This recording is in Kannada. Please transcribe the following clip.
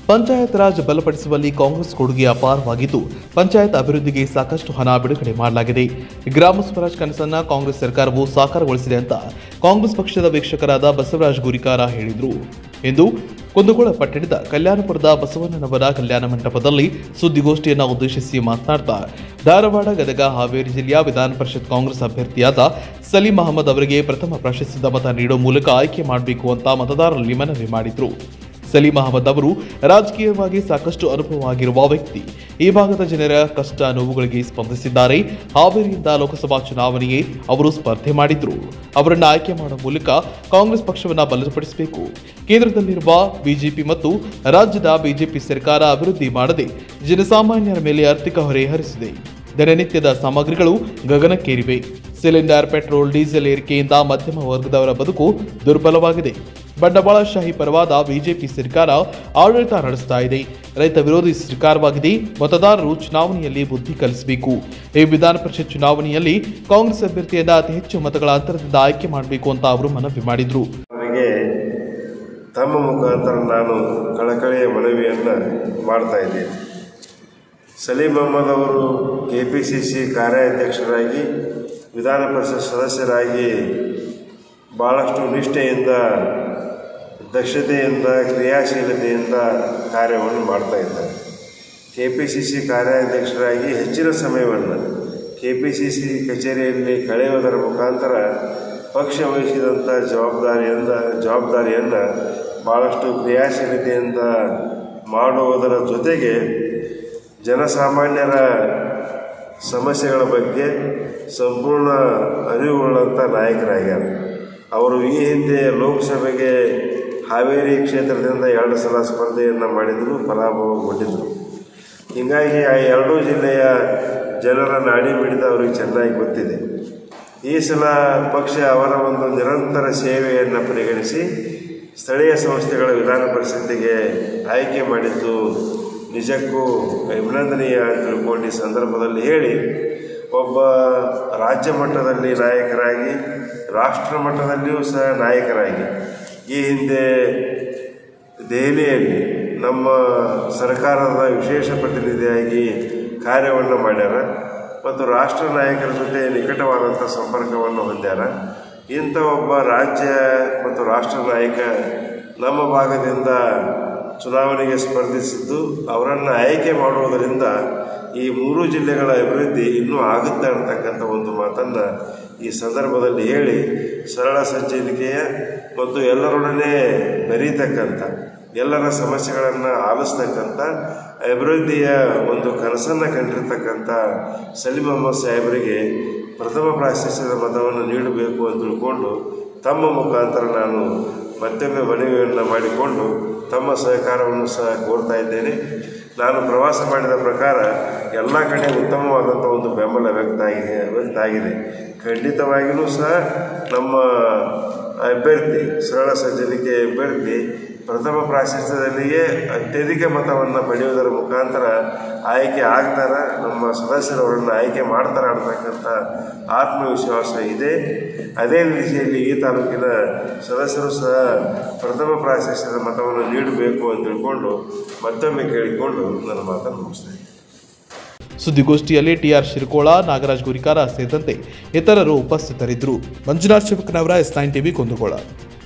ಪಂಚಾಯತ್ ರಾಜ್ ಬಲಪಡಿಸುವಲ್ಲಿ ಕಾಂಗ್ರೆಸ್ ಕೊಡುಗೆ ಅಪಾರವಾಗಿದ್ದು ಪಂಚಾಯತ್ ಅಭಿವೃದ್ಧಿಗೆ ಸಾಕಷ್ಟು ಹಣ ಬಿಡುಗಡೆ ಮಾಡಲಾಗಿದೆ ಗ್ರಾಮ ಸ್ವರಾಜ್ ಕನಸನ್ನ ಕಾಂಗ್ರೆಸ್ ಸರ್ಕಾರವು ಸಾಕಾರಗೊಳಿಸಿದೆ ಅಂತ ಕಾಂಗ್ರೆಸ್ ಪಕ್ಷದ ವೀಕ್ಷಕರಾದ ಬಸವರಾಜ್ ಗುರಿಕಾರ ಹೇಳಿದರು ಎಂದು ಕುಂದಗೋಳ ಪಟ್ಟಣದ ಕಲ್ಯಾಣಪುರದ ಬಸವಣ್ಣನವರ ಕಲ್ಯಾಣ ಮಂಟಪದಲ್ಲಿ ಸುದ್ದಿಗೋಷ್ಠಿಯನ್ನು ಉದ್ದೇಶಿಸಿ ಮಾತನಾಡ್ತಾ ಧಾರವಾಡ ಗದಗ ಹಾವೇರಿ ಜಿಲ್ಲೆಯ ವಿಧಾನ ಪರಿಷತ್ ಕಾಂಗ್ರೆಸ್ ಅಭ್ಯರ್ಥಿಯಾದ ಸಲೀಂ ಅಹಮದ್ ಅವರಿಗೆ ಪ್ರಥಮ ಪ್ರಾಶಸ್ತ್ಯದ ಮತ ನೀಡುವ ಮೂಲಕ ಆಯ್ಕೆ ಮಾಡಬೇಕು ಅಂತ ಮತದಾರರಲ್ಲಿ ಮನವಿ ಮಾಡಿದರು ಸಲೀಂ ಅಹಮದ್ ಅವರು ರಾಜಕೀಯವಾಗಿ ಸಾಕಷ್ಟು ಅನುಭವವಾಗಿರುವ ವ್ಯಕ್ತಿ ಈ ಭಾಗದ ಜನರ ಕಷ್ಟ ನೋವುಗಳಿಗೆ ಸ್ಪಂದಿಸಿದ್ದಾರೆ ಹಾವೇರಿಯಿಂದ ಲೋಕಸಭಾ ಚುನಾವಣೆಗೆ ಅವರು ಸ್ಪರ್ಧೆ ಮಾಡಿದ್ರು ಅವರನ್ನು ಆಯ್ಕೆ ಮಾಡುವ ಮೂಲಕ ಕಾಂಗ್ರೆಸ್ ಪಕ್ಷವನ್ನು ಬಲಪಡಿಸಬೇಕು ಕೇಂದ್ರದಲ್ಲಿರುವ ಬಿಜೆಪಿ ಮತ್ತು ರಾಜ್ಯದ ಬಿಜೆಪಿ ಸರ್ಕಾರ ಅಭಿವೃದ್ಧಿ ಮಾಡದೆ ಜನಸಾಮಾನ್ಯರ ಮೇಲೆ ಆರ್ಥಿಕ ಹೊರೆ ಹರಿಸಿದೆ ದಿನನಿತ್ಯದ ಸಾಮಗ್ರಿಗಳು ಗಗನಕ್ಕೇರಿವೆ ಸಿಲಿಂಡರ್ ಪೆಟ್ರೋಲ್ ಡೀಸೆಲ್ ಏರಿಕೆಯಿಂದ ಮಧ್ಯಮ ವರ್ಗದವರ ಬದುಕು ದುರ್ಬಲವಾಗಿದೆ ಬಂಡವಾಳಶಾಹಿ ಪರವಾದ ಬಿಜೆಪಿ ಸರ್ಕಾರ ಆಡಳಿತ ನಡೆಸ್ತಾ ಇದೆ ರೈತ ವಿರೋಧಿ ಸರ್ಕಾರವಾಗಿದೆ ಮತದಾರರು ಚುನಾವಣೆಯಲ್ಲಿ ಬುದ್ಧಿ ಕಲಿಸಬೇಕು ಈ ವಿಧಾನ ಪರಿಷತ್ ಚುನಾವಣೆಯಲ್ಲಿ ಕಾಂಗ್ರೆಸ್ ಅಭ್ಯರ್ಥಿಯನ್ನ ಅತಿ ಹೆಚ್ಚು ಮತಗಳ ಅಂತರದಿಂದ ಆಯ್ಕೆ ಮಾಡಬೇಕು ಅಂತ ಅವರು ಮನವಿ ಮಾಡಿದ್ರು ಅವರಿಗೆ ತಮ್ಮ ಮುಖಾಂತರ ನಾನು ಕಳಕಳಿಯ ಮನವಿಯನ್ನು ಮಾಡ್ತಾ ಇದ್ದೇನೆ ಸಲೀಂ ಅಹಮದ್ ಅವರು ಕೆ ಪಿ ಸಿ ಸಿ ಕಾರ್ಯಾಧ್ಯಕ್ಷರಾಗಿ ವಿಧಾನ ಪರಿಷತ್ ಸದಸ್ಯರಾಗಿ ಭಾಳಷ್ಟು ನಿಷ್ಠೆಯಿಂದ ದಕ್ಷತೆಯಿಂದ ಕ್ರಿಯಾಶೀಲತೆಯಿಂದ ಕಾರ್ಯವನ್ನು ಮಾಡ್ತಾ ಇದ್ದಾರೆ ಕೆ ಪಿ ಸಿ ಸಿ ಕಾರ್ಯಾಧ್ಯಕ್ಷರಾಗಿ ಹೆಚ್ಚಿನ ಸಮಯವನ್ನು ಕೆ ಪಿ ಸಿ ಸಿ ಕಚೇರಿಯಲ್ಲಿ ಕಳೆಯುವುದರ ಮುಖಾಂತರ ಪಕ್ಷ ವಹಿಸಿದಂಥ ಜವಾಬ್ದಾರಿಯಿಂದ ಜವಾಬ್ದಾರಿಯನ್ನು ಭಾಳಷ್ಟು ಕ್ರಿಯಾಶೀಲತೆಯಿಂದ ಮಾಡುವುದರ ಜೊತೆಗೆ ಜನಸಾಮಾನ್ಯರ ಸಮಸ್ಯೆಗಳ ಬಗ್ಗೆ ಸಂಪೂರ್ಣ ಅರಿವುಳ್ಳಂಥ ನಾಯಕರಾಗ್ಯಾರ ಅವರು ಈ ಹಿಂದೆ ಲೋಕಸಭೆಗೆ ಹಾವೇರಿ ಕ್ಷೇತ್ರದಿಂದ ಎರಡು ಸಲ ಸ್ಪರ್ಧೆಯನ್ನು ಮಾಡಿದರು ಫಲಾಭವಗೊಂಡಿದ್ದರು ಹೀಗಾಗಿ ಆ ಎರಡೂ ಜಿಲ್ಲೆಯ ಜನರ ನಾಡಿ ಮಿಡಿತ ಅವರಿಗೆ ಚೆನ್ನಾಗಿ ಗೊತ್ತಿದೆ ಈ ಸಲ ಪಕ್ಷ ಅವರ ಒಂದು ನಿರಂತರ ಸೇವೆಯನ್ನು ಪರಿಗಣಿಸಿ ಸ್ಥಳೀಯ ಸಂಸ್ಥೆಗಳ ವಿಧಾನ ಪರಿಷತ್ತಿಗೆ ಆಯ್ಕೆ ಮಾಡಿದ್ದು ನಿಜಕ್ಕೂ ಅಭಿನಂದನೀಯ ಅಂತ ತಿಳ್ಕೊಂಡು ಈ ಸಂದರ್ಭದಲ್ಲಿ ಹೇಳಿ ಒಬ್ಬ ರಾಜ್ಯ ಮಟ್ಟದಲ್ಲಿ ನಾಯಕರಾಗಿ ರಾಷ್ಟ್ರ ಮಟ್ಟದಲ್ಲಿಯೂ ಸಹ ನಾಯಕರಾಗಿ ಈ ಹಿಂದೆ ದೆಹಲಿಯಲ್ಲಿ ನಮ್ಮ ಸರ್ಕಾರದ ವಿಶೇಷ ಪ್ರತಿನಿಧಿಯಾಗಿ ಕಾರ್ಯವನ್ನು ಮಾಡ್ಯಾರ ಮತ್ತು ರಾಷ್ಟ್ರ ನಾಯಕರ ಜೊತೆ ನಿಕಟವಾದಂಥ ಸಂಪರ್ಕವನ್ನು ಹೊಂದ್ಯಾರ ಇಂಥ ಒಬ್ಬ ರಾಜ್ಯ ಮತ್ತು ರಾಷ್ಟ್ರ ನಾಯಕ ನಮ್ಮ ಭಾಗದಿಂದ ಚುನಾವಣೆಗೆ ಸ್ಪರ್ಧಿಸಿದ್ದು ಅವರನ್ನು ಆಯ್ಕೆ ಮಾಡುವುದರಿಂದ ಈ ಮೂರು ಜಿಲ್ಲೆಗಳ ಅಭಿವೃದ್ಧಿ ಇನ್ನೂ ಆಗುತ್ತೆ ಅಂತಕ್ಕಂಥ ಒಂದು ಮಾತನ್ನು ಈ ಸಂದರ್ಭದಲ್ಲಿ ಹೇಳಿ ಸರಳ ಸಜ್ಜನಿಕೆಯ ಮತ್ತು ಎಲ್ಲರೊಡನೆ ಬೆರೀತಕ್ಕಂಥ ಎಲ್ಲರ ಸಮಸ್ಯೆಗಳನ್ನು ಆಲಿಸ್ತಕ್ಕಂಥ ಅಭಿವೃದ್ಧಿಯ ಒಂದು ಕನಸನ್ನು ಕಂಡಿರ್ತಕ್ಕಂಥ ಸಲೀಂ ಅಹಮದ್ ಸಾಹೇಬರಿಗೆ ಪ್ರಥಮ ಪ್ರಾಶಸ್ತ್ಯದ ಮತವನ್ನು ನೀಡಬೇಕು ಅಂತ ತಿಳ್ಕೊಂಡು ತಮ್ಮ ಮುಖಾಂತರ ನಾನು ಮತ್ತೊಮ್ಮೆ ಮನವಿಯನ್ನು ಮಾಡಿಕೊಂಡು ತಮ್ಮ ಸಹಕಾರವನ್ನು ಸಹ ಕೋರ್ತಾ ಇದ್ದೇನೆ ನಾನು ಪ್ರವಾಸ ಮಾಡಿದ ಪ್ರಕಾರ ಎಲ್ಲ ಕಡೆ ಉತ್ತಮವಾದಂಥ ಒಂದು ಬೆಂಬಲ ವ್ಯಕ್ತ ಆಗಿದೆ ವ್ಯಕ್ತ ಆಗಿದೆ ಖಂಡಿತವಾಗಿಯೂ ಸಹ ನಮ್ಮ ಅಭ್ಯರ್ಥಿ ಸರಳ ಸಜ್ಜನಿಕೆ ಅಭ್ಯರ್ಥಿ ಪ್ರಥಮ ಪ್ರಾಶಸ್ತ್ಯದಲ್ಲಿಯೇ ಅತ್ಯಧಿಕ ಮತವನ್ನು ಪಡೆಯುವುದರ ಮುಖಾಂತರ ಆಯ್ಕೆ ಆಗ್ತಾರ ನಮ್ಮ ಸದಸ್ಯರವರನ್ನು ಆಯ್ಕೆ ಮಾಡ್ತಾರೆ ಅಂತಕ್ಕಂಥ ಆತ್ಮವಿಶ್ವಾಸ ಇದೆ ಅದೇ ರೀತಿಯಲ್ಲಿ ಈ ತಾಲೂಕಿನ ಸದಸ್ಯರು ಸಹ ಪ್ರಥಮ ಪ್ರಾಶಸ್ತ್ಯದ ಮತವನ್ನು ನೀಡಬೇಕು ಅಂತ ತಿಳ್ಕೊಂಡು ಮತ್ತೊಮ್ಮೆ ಕೇಳಿಕೊಂಡು ನನ್ನ ಮಾತನ್ನು ಮುಗಿಸ್ತೇನೆ ಸುದ್ದಿಗೋಷ್ಠಿಯಲ್ಲಿ ಟಿಆರ್ ಶಿರ್ಕೋಳ ನಾಗರಾಜ್ ಗುರಿಕಾರ ಸೇರಿದಂತೆ ಇತರರು ಉಪಸ್ಥಿತರಿದ್ದರು Manjunath Shivakanavar S nine TV Kundgol